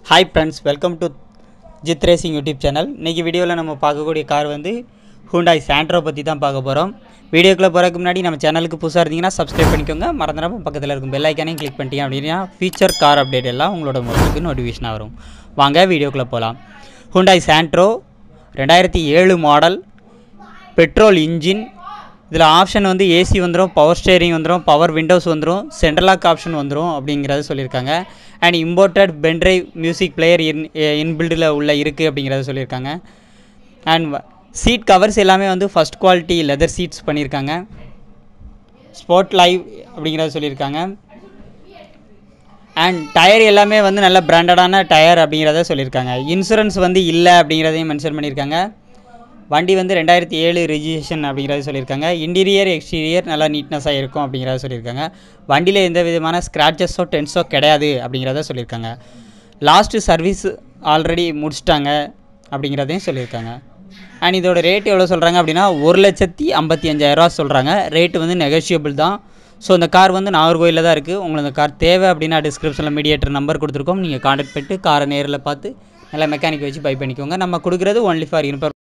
hi friends welcome to Jith racing YouTube channel இன்றைக்கி வீடியோவில் நம்ம பார்க்கக்கூடிய கார் வந்து ஹூண்டாய் சாண்ட்ரோ பற்றி தான் பார்க்க போகிறோம் வீடியோக்குள்ளே போகிறதுக்கு முன்னாடி நம்ம சேனலுக்கு புதுசாக இருந்தீங்கன்னா சப்ஸ்கிரைப் பண்ணிக்கோங்க மறந்துடாம பக்கத்தில் இருக்கும் பெல் ஐக்கானையும் கிளிக் பண்ணிட்டீங்க அப்படின்னா ஃபீச்சர் கார் அப்டேட் எல்லாம் உங்களோட மொபைலுக்கு நோட்டிஃபிகேஷனாக வரும் வாங்க வீடியோக்குள்ளே போகலாம் ஹூண்டாய் சாண்ட்ரோ ரெண்டாயிரத்தி ஏழு மாடல் பெட்ரோல் இன்ஜின் இதில் ஆப்ஷன் வந்து ஏசி வந்துடும் பவர் ஸ்டேரிங் வந்துடும் பவர் விண்டோஸ் வந்துடும் சென்ட்ரலாக் ஆப்ஷன் வந்துடும் அப்படிங்கிறத சொல்லியிருக்காங்க and imported pendrive music player in இன்பில்டில் உள்ள இருக்குது அப்படிங்கிறத சொல்லியிருக்காங்க அண்ட் சீட் கவர்ஸ் எல்லாமே வந்து ஃபஸ்ட் குவாலிட்டி லெதர் சீட்ஸ் பண்ணியிருக்காங்க ஸ்போர்ட் லைவ் அப்படிங்கிறத சொல்லியிருக்காங்க அண்ட் டயர் எல்லாமே வந்து நல்ல பிராண்டடான டயர் அப்படிங்கிறத சொல்லியிருக்காங்க இன்சூரன்ஸ் வந்து இல்லை அப்படிங்கிறதையும் மென்ஷன் பண்ணியிருக்காங்க வண்டி வந்து ரெண்டாயிரத்தி ஏழு ரெஜிஸ்ட்ரேஷன் அப்படிங்கிறத சொல்லியிருக்காங்க இன்டீரியர் எக்ஸ்டீரியர் நல்லா நீட்னஸாக இருக்கும் அப்படிங்கிறத சொல்லியிருக்காங்க வண்டியில் எந்த விதமான ஸ்க்ராச்சஸோ டென்ஸோ கிடையாது அப்படிங்கிறத சொல்லியிருக்காங்க லாஸ்ட்டு சர்வீஸ் ஆல்ரெடி முடிச்சிட்டாங்க அப்படிங்கிறதையும் சொல்லியிருக்காங்க அண்ட் இதோட ரேட் எவ்வளோ சொல்கிறாங்க அப்படின்னா ஒரு லட்சத்தி ஐம்பத்தி அஞ்சாயிரரூவா சொல்கிறாங்க ரேட்டு வந்து நெகோஷியபிள் தான் ஸோ இந்த கார் வந்து நாகர்கோயிலில் தான் இருக்குது உங்களுக்கு இந்த கார் தேவை அப்படின்னா டிஸ்கிரிப்ஷனில் மீடியேட்டர் நம்பர் கொடுத்துருக்கோம் நீங்கள் கான்டாக்ட் பண்ணிட்டு காரை நேரில் பார்த்து நல்லா மெக்கானிக் வச்சு பை பண்ணிக்கோங்க நம்ம கொடுக்குறது ஒன்லி ஃபார் இன்பர்